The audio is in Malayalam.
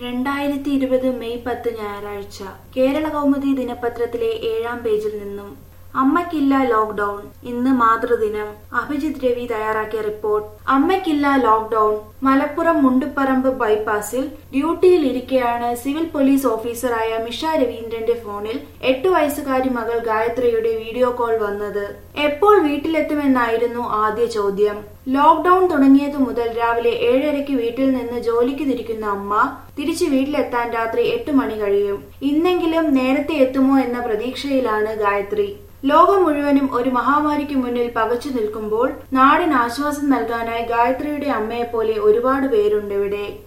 രണ്ടായിരത്തി ഇരുപത് മെയ് പത്ത് ഞായറാഴ്ച കേരള കൗമുദി ദിനപത്രത്തിലെ ഏഴാം പേജിൽ നിന്നും അമ്മയ്ക്കില്ല ലോക്ക്ഡൌൺ ഇന്ന് മാതൃദിനം അഭിജിത് രവി തയ്യാറാക്കിയ റിപ്പോർട്ട് അമ്മയ്ക്കില്ല ലോക്ക്ഡൌൺ മലപ്പുറം മുണ്ടുപറമ്പ് ബൈപ്പാസിൽ ഡ്യൂട്ടിയിൽ ഇരിക്കെയാണ് സിവിൽ പോലീസ് ഓഫീസറായ മിഷ രവീന്ദ്രന്റെ ഫോണിൽ എട്ടു വയസ്സുകാരി മകൾ ഗായത്രിയുടെ വീഡിയോ കോൾ വന്നത് എപ്പോൾ വീട്ടിലെത്തുമെന്നായിരുന്നു ആദ്യ ചോദ്യം ലോക്ക്ഡൌൺ തുടങ്ങിയതു മുതൽ രാവിലെ ഏഴരയ്ക്ക് വീട്ടിൽ നിന്ന് ജോലിക്ക് തിരിക്കുന്ന അമ്മ തിരിച്ച് വീട്ടിലെത്താൻ രാത്രി എട്ട് മണി കഴിയും ഇന്നെങ്കിലും നേരത്തെ എത്തുമോ എന്ന പ്രതീക്ഷയിലാണ് ഗായത്രി ലോകം മുഴുവനും ഒരു മഹാമാരിക്ക് മുന്നിൽ പകച്ചു നിൽക്കുമ്പോൾ നാടിന് ആശ്വാസം നൽകാനായി ഗായത്രിയുടെ അമ്മയെപ്പോലെ ഒരുപാട് പേരുണ്ട് ഇവിടെ